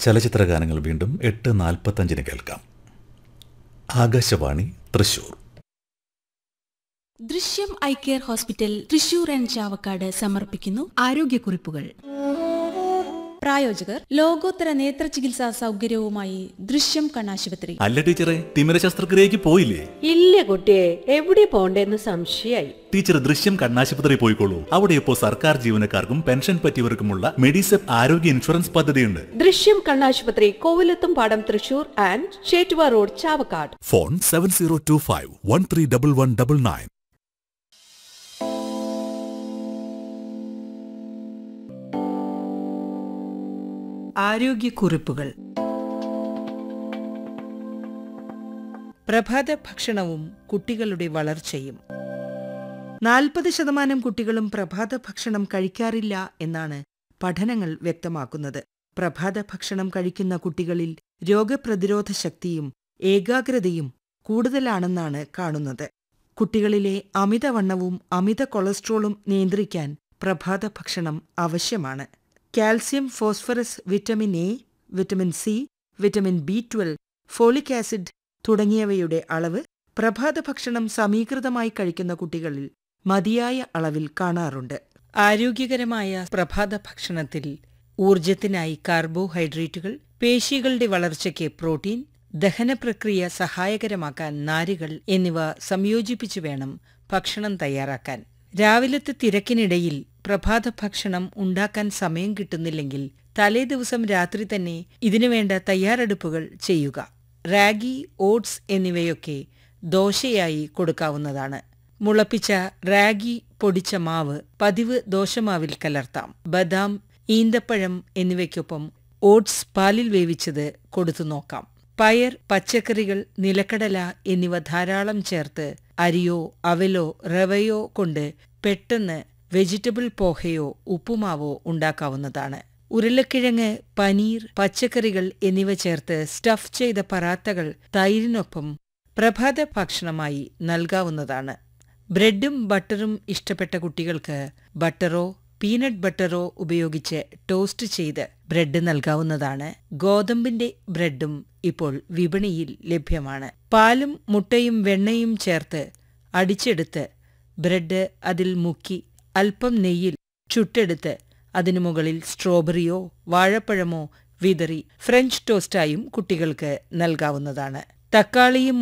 ചലച്ചിത്ര ഗാനങ്ങൾ വീണ്ടും എട്ട് നാൽപ്പത്തഞ്ചിന് കേൾക്കാം Akashvani Thrissur Drishyam eye care hospital Thrissur and Chavakkad സമർപ്പിക്കുന്നു ആരോഗ്യക്കുറിപ്പുകൾ പ്രായോജകർ ലോകോത്തര നേത്ര ചികിത്സാ സൗകര്യവുമായി ദൃശ്യം കണ്ണാശുപത്രി അല്ല ടീച്ചറെ തിമിര ശസ്ത്രക്രിയക്ക് പോയില്ലേ ഇല്ല കുട്ടിയെ എവിടെ പോണ്ടേന്ന് സംശയായി ടീച്ചർ ദൃശ്യം കണ്ണാശുപത്രി പോയിക്കോളൂ അവിടെ ഇപ്പോൾ സർക്കാർ ജീവനക്കാർക്കും പെൻഷൻ പറ്റിയവർക്കുമുള്ള മെഡിസെപ്പ് ആരോഗ്യ ഇൻഷുറൻസ് പദ്ധതിയുണ്ട് ദൃശ്യം കണ്ണാശുപത്രി Kovilathumpadam Thrissur and Chettuva road Chavakkad phone seven zero two five one three double one double nine ആരോഗ്യക്കുറിപ്പുകൾ പ്രഭാത ഭക്ഷണവും കുട്ടികളുടെ വളർച്ചയും നാൽപ്പത് ശതമാനം കുട്ടികളും പ്രഭാത ഭക്ഷണം കഴിക്കാറില്ല എന്നാണ് പഠനങ്ങൾ വ്യക്തമാക്കുന്നത് പ്രഭാത ഭക്ഷണം കഴിക്കുന്ന കുട്ടികളിൽ രോഗപ്രതിരോധ ശക്തിയും ഏകാഗ്രതയും കൂടുതലാണെന്നാണ് കാണുന്നത് കുട്ടികളിലെ അമിതവണ്ണവും അമിത കൊളസ്ട്രോളും നിയന്ത്രിക്കാൻ പ്രഭാത ഭക്ഷണം ആവശ്യമാണ് calcium phosphorus vitamin A vitamin C vitamin B twelve folic acid തുടങ്ങിയവയുടെ അളവ് പ്രഭാത ഭക്ഷണം സമീകൃതമായി കഴിക്കുന്ന കുട്ടികളിൽ മതിയായ അളവിൽ കാണാറുണ്ട് ആരോഗ്യകരമായ പ്രഭാത ഭക്ഷണത്തിൽ ഊർജത്തിനായി കാർബോഹൈഡ്രേറ്റുകൾ പേശികളുടെ വളർച്ചയ്ക്ക് പ്രോട്ടീൻ ദഹനപ്രക്രിയ സഹായകരമാക്കാൻ നാരുകൾ എന്നിവ സംയോജിപ്പിച്ചു വേണം ഭക്ഷണം തയ്യാറാക്കാൻ രാവിലത്തെ തിരക്കിനിടയിൽ പ്രഭാത ഭക്ഷണം ഉണ്ടാക്കാൻ സമയം കിട്ടുന്നില്ലെങ്കിൽ തലേ ദിവസം രാത്രി തന്നെ ഇതിനുവേണ്ട തയ്യാറെടുപ്പുകൾ ചെയ്യുക റാഗി ഓട്സ് എന്നിവയൊക്കെ ദോശയായി കൊടുക്കാവുന്നതാണ് മുളപ്പിച്ച റാഗി പൊടിച്ച മാവ് പതിവ് ദോശമാവിൽ കലർത്താം ബദാം ഈന്തപ്പഴം എന്നിവയ്ക്കൊപ്പം ഓട്സ് പാലിൽ വേവിച്ചത് കൊടുത്തു നോക്കാം പയർ പച്ചക്കറികൾ നിലക്കടല എന്നിവ ധാരാളം ചേർത്ത് അരിയോ അവലോ റവയോ കൊണ്ട് പെട്ടെന്ന് വെജിറ്റബിൾ പോഹയോ ഉപ്പുമാവോ ഉണ്ടാക്കാവുന്നതാണ് ഉരുളക്കിഴങ്ങ് പനീർ പച്ചക്കറികൾ എന്നിവ ചേർത്ത് സ്റ്റഫ് ചെയ്ത പറാത്തകൾ തൈരിനൊപ്പം പ്രഭാത ഭക്ഷണമായി നൽകാവുന്നതാണ് ബ്രെഡും ബട്ടറും ഇഷ്ടപ്പെട്ട കുട്ടികൾക്ക് ബട്ടറോ പീനട്ട് ബട്ടറോ ഉപയോഗിച്ച് ടോസ്റ്റ് ചെയ്ത് ബ്രെഡ് നൽകാവുന്നതാണ് ഗോതമ്പിന്റെ ബ്രെഡും ഇപ്പോൾ വിപണിയിൽ ലഭ്യമാണ് പാലും മുട്ടയും വെണ്ണയും ചേർത്ത് അടിച്ചെടുത്ത് ബ്രെഡ് അതിൽ മുക്കി അല്പം നെയ്യിൽ ചുട്ടെടുത്ത് അതിനു മുകളിൽ സ്ട്രോബെറിയോ വാഴപ്പഴമോ വിതറി ഫ്രഞ്ച് ടോസ്റ്റായും കുട്ടികൾക്ക് നൽകാവുന്നതാണ് തക്കാളിയും